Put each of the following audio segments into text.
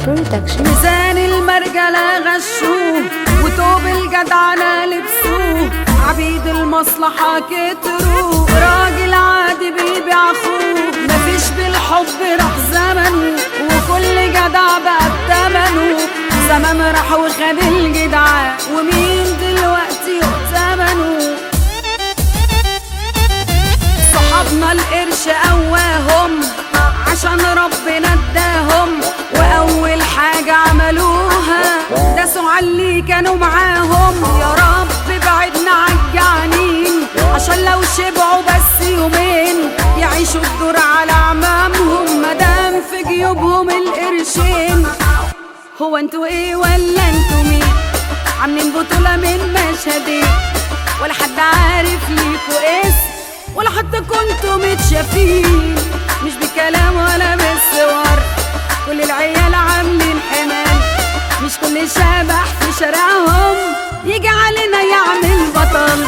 Production ميزان المرجلة غشوه وتوب الجدعنة لبسوه عبيد المصلحة كتروا راجل عادي بيبيع اخوه مفيش بالحب راح زمنه وكل جدع بقى بتمنه زمان راح وخد الجدعان ومين دلوقتي يؤتمنه صحابنا القرش قواهم عشان ربنا اداهم واول حاجة عملوها داسوا على اللي كانوا معاهم يا رب بعدنا عالجعانين عشان لو شبعوا بس يومين يعيشوا الدور على عمامهم مدام في جيوبهم القرشين هو انتوا ايه ولا انتوا مين عاملين بطولة من مشهدين ولا حد عارف ليكوا اسم ولا حتى كنتوا متشافين مش بكلام ولا بالصور كل العيال عاملين حمال مش كل شبح في شارعهم يجي علينا يعمل بطل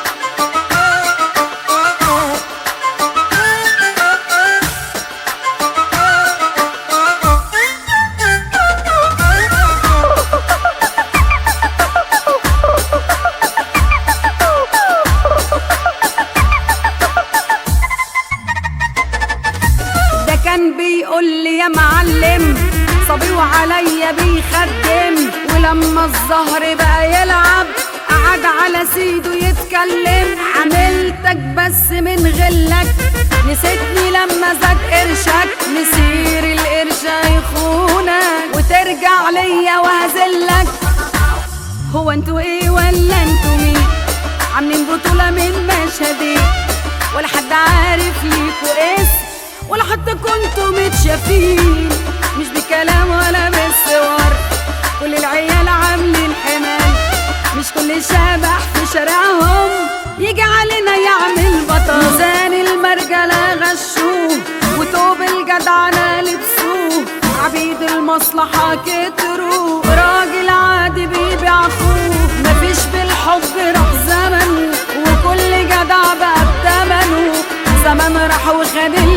ده كان بيقول لي يا معلم صبي وعليا بيخدم ولما الظهر بقى يلعب قعد على سيده يتكلم عملتك بس من غلك نسيتني لما زاد قرشك مسير القرش يخونك وترجع ليا وهزلك هو انتوا ايه ولا انتوا مين عاملين بطولة من مشهدين ولا حد عارف ليكوا اسم ولا حتى كنتوا متشافين مش بكلام ولا بالصور كل العيال عاملين حمال مش كل شبح في شارعهم يجي علينا يعمل بطل ميزان المرجلة غشوه وتوب الجدعنة لبسوه عبيد المصلحة كتروا راجل عادي بيبيع اخوه مفيش بالحب راح زمنه وكل جدع بقى بتمنه زمان راح وخد